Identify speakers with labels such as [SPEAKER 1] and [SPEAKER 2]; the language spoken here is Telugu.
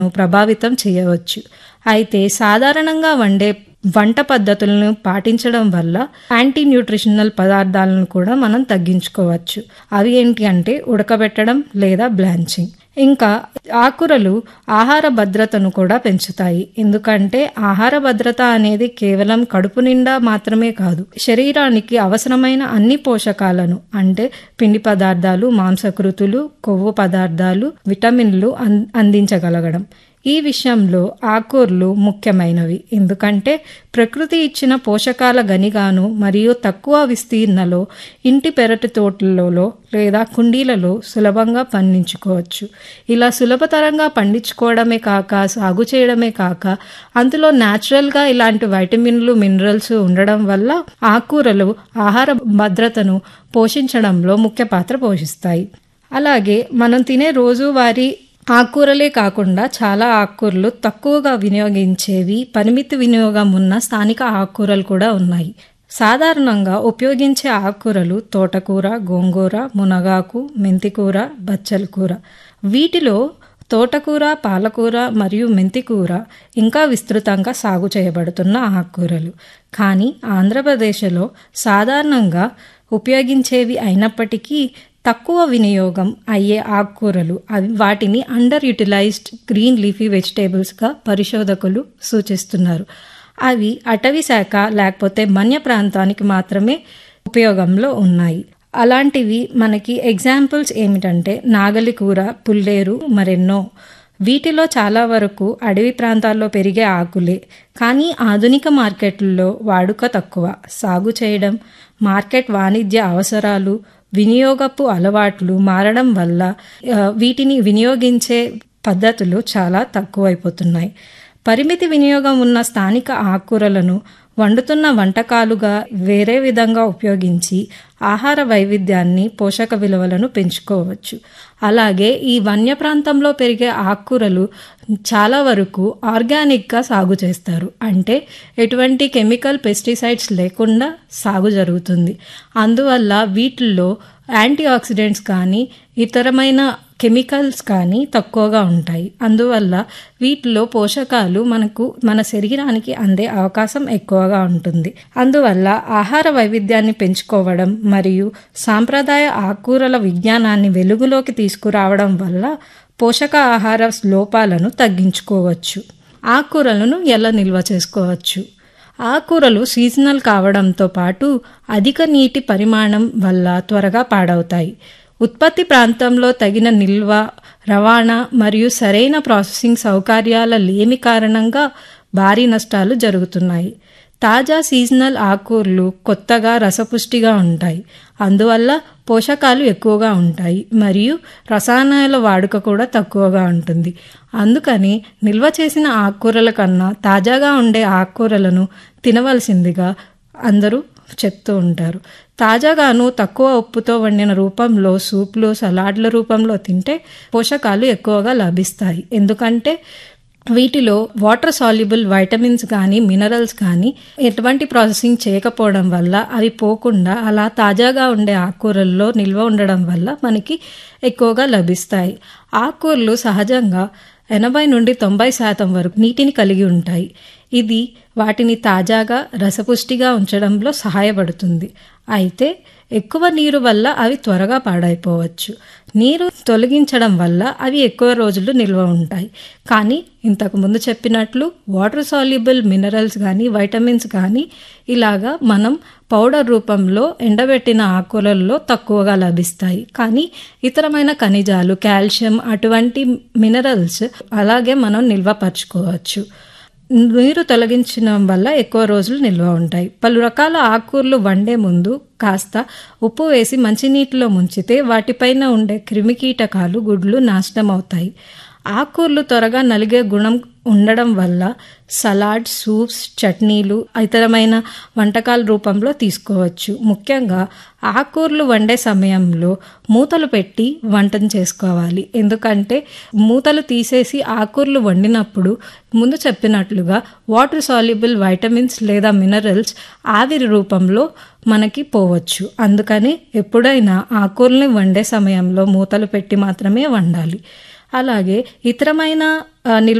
[SPEAKER 1] ప్రభావితం చేయవచ్చు అయితే సాధారణంగా వండే వంట పద్ధతులను పాటించడం వల్ల యాంటీ న్యూట్రిషనల్ పదార్థాలను కూడా మనం తగ్గించుకోవచ్చు అవి ఏంటి అంటే ఉడకబెట్టడం లేదా బ్లాంచింగ్ ఇంకా ఆకురలు ఆహార భద్రతను కూడా పెంచుతాయి ఎందుకంటే ఆహార భద్రత అనేది కేవలం కడుపు నిండా మాత్రమే కాదు శరీరానికి అవసరమైన అన్ని పోషకాలను అంటే పిండి పదార్థాలు మాంసకృతులు కొవ్వు పదార్థాలు విటమిన్లు అం- అందించగలగడం ఈ విషయంలో ఆకూరలు ముఖ్యమైనవి ఎందుకంటే ప్రకృతి ఇచ్చిన పోషకాల గనిగాను మరియు తక్కువ విస్తీర్ణలో ఇంటి పెరటి తోటలలో లేదా కుండీలలో సులభంగా పండించుకోవచ్చు ఇలా సులభతరంగా పండించుకోవడమే కాక సాగు చేయడమే కాక అందులో న్యాచురల్గా ఇలాంటి వైటమిన్లు మినరల్స్ ఉండడం వల్ల ఆకుకూరలు ఆహార భద్రతను పోషించడంలో ముఖ్య పాత్ర పోషిస్తాయి అలాగే మనం తినే రోజువారీ ఆకుకూరలే కాకుండా చాలా ఆకుకూరలు తక్కువగా వినియోగించేవి పరిమితి వినియోగం ఉన్న స్థానిక ఆకుకూరలు కూడా ఉన్నాయి సాధారణంగా ఉపయోగించే ఆకుకూరలు తోటకూర గోంగూర మునగాకు మెంతికూర బచ్చల కూర వీటిలో తోటకూర పాలకూర మరియు మెంతికూర ఇంకా విస్తృతంగా సాగు చేయబడుతున్న ఆకుకూరలు కానీ ఆంధ్రప్రదేశ్లో సాధారణంగా ఉపయోగించేవి అయినప్పటికీ తక్కువ వినియోగం అయ్యే ఆకుకూరలు అవి వాటిని అండర్ యూటిలైజ్డ్ గ్రీన్ లీఫీ వెజిటేబుల్స్గా పరిశోధకులు సూచిస్తున్నారు అవి అటవీ శాఖ లేకపోతే మన్య ప్రాంతానికి మాత్రమే ఉపయోగంలో ఉన్నాయి అలాంటివి మనకి ఎగ్జాంపుల్స్ ఏమిటంటే నాగలి కూర పుల్లేరు మరెన్నో వీటిలో చాలా వరకు అడవి ప్రాంతాల్లో పెరిగే ఆకులే కానీ ఆధునిక మార్కెట్లలో వాడుక తక్కువ సాగు చేయడం మార్కెట్ వాణిజ్య అవసరాలు వినియోగపు అలవాట్లు మారడం వల్ల ఆ, వీటిని వినియోగించే పద్ధతులు చాలా తక్కువైపోతున్నాయి పరిమితి వినియోగం ఉన్న స్థానిక ఆకుకూరలను వండుతున్న వంటకాలుగా వేరే విధంగా ఉపయోగించి ఆహార వైవిధ్యాన్ని పోషక విలువలను పెంచుకోవచ్చు అలాగే ఈ వన్య ప్రాంతంలో పెరిగే ఆకుకూరలు చాలా వరకు ఆర్గానిక్గా సాగు చేస్తారు అంటే ఎటువంటి కెమికల్ పెస్టిసైడ్స్ లేకుండా సాగు జరుగుతుంది అందువల్ల వీటిల్లో యాంటీ ఆక్సిడెంట్స్ కానీ ఇతరమైన కెమికల్స్ కానీ తక్కువగా ఉంటాయి అందువల్ల వీటిలో పోషకాలు మనకు మన శరీరానికి అందే అవకాశం ఎక్కువగా ఉంటుంది అందువల్ల ఆహార వైవిధ్యాన్ని పెంచుకోవడం మరియు సాంప్రదాయ ఆకుకూరల విజ్ఞానాన్ని వెలుగులోకి తీసుకురావడం వల్ల పోషక ఆహార లోపాలను తగ్గించుకోవచ్చు ఆకుకూరలను ఎలా నిల్వ చేసుకోవచ్చు ఆకుకూరలు సీజనల్ కావడంతో పాటు అధిక నీటి పరిమాణం వల్ల త్వరగా పాడవుతాయి ఉత్పత్తి ప్రాంతంలో తగిన నిల్వ రవాణా మరియు సరైన ప్రాసెసింగ్ సౌకర్యాల లేమి కారణంగా భారీ నష్టాలు జరుగుతున్నాయి తాజా సీజనల్ ఆకుకూరలు కొత్తగా రసపుష్టిగా ఉంటాయి అందువల్ల పోషకాలు ఎక్కువగా ఉంటాయి మరియు రసాయనాల వాడుక కూడా తక్కువగా ఉంటుంది అందుకని నిల్వ చేసిన ఆకుకూరల కన్నా తాజాగా ఉండే ఆకుకూరలను తినవలసిందిగా అందరూ చెప్తూ ఉంటారు తాజాగాను తక్కువ ఉప్పుతో వండిన రూపంలో సూప్లు సలాడ్ల రూపంలో తింటే పోషకాలు ఎక్కువగా లభిస్తాయి ఎందుకంటే వీటిలో వాటర్ సాల్యుబుల్ వైటమిన్స్ కానీ మినరల్స్ కానీ ఎటువంటి ప్రాసెసింగ్ చేయకపోవడం వల్ల అవి పోకుండా అలా తాజాగా ఉండే ఆకుకూరల్లో నిల్వ ఉండడం వల్ల మనకి ఎక్కువగా లభిస్తాయి ఆకుకూరలు సహజంగా ఎనభై నుండి తొంభై శాతం వరకు నీటిని కలిగి ఉంటాయి ఇది వాటిని తాజాగా రసపుష్టిగా ఉంచడంలో సహాయపడుతుంది అయితే ఎక్కువ నీరు వల్ల అవి త్వరగా పాడైపోవచ్చు నీరు తొలగించడం వల్ల అవి ఎక్కువ రోజులు నిల్వ ఉంటాయి కానీ ఇంతకు ముందు చెప్పినట్లు వాటర్ సాల్యుబుల్ మినరల్స్ కానీ వైటమిన్స్ కానీ ఇలాగా మనం పౌడర్ రూపంలో ఎండబెట్టిన ఆకుకూరల్లో తక్కువగా లభిస్తాయి కానీ ఇతరమైన ఖనిజాలు కాల్షియం అటువంటి మినరల్స్ అలాగే మనం నిల్వపరచుకోవచ్చు నీరు తొలగించడం వల్ల ఎక్కువ రోజులు నిల్వ ఉంటాయి పలు రకాల ఆకుకూరలు వండే ముందు కాస్త ఉప్పు వేసి మంచినీటిలో ముంచితే వాటిపైన ఉండే క్రిమికీటకాలు గుడ్లు నాశనం అవుతాయి ఆకుకూరలు త్వరగా నలిగే గుణం ఉండడం వల్ల సలాడ్ సూప్స్ చట్నీలు ఇతరమైన వంటకాల రూపంలో తీసుకోవచ్చు ముఖ్యంగా ఆకుకూరలు వండే సమయంలో మూతలు పెట్టి వంటను చేసుకోవాలి ఎందుకంటే మూతలు తీసేసి ఆకుకూరలు వండినప్పుడు ముందు చెప్పినట్లుగా వాటర్ సాల్యుబుల్ వైటమిన్స్ లేదా మినరల్స్ ఆవిరి రూపంలో మనకి పోవచ్చు అందుకని ఎప్పుడైనా ఆకుకూరల్ని వండే సమయంలో మూతలు పెట్టి మాత్రమే వండాలి అలాగే ఇతరమైన ఆ, నిల్వ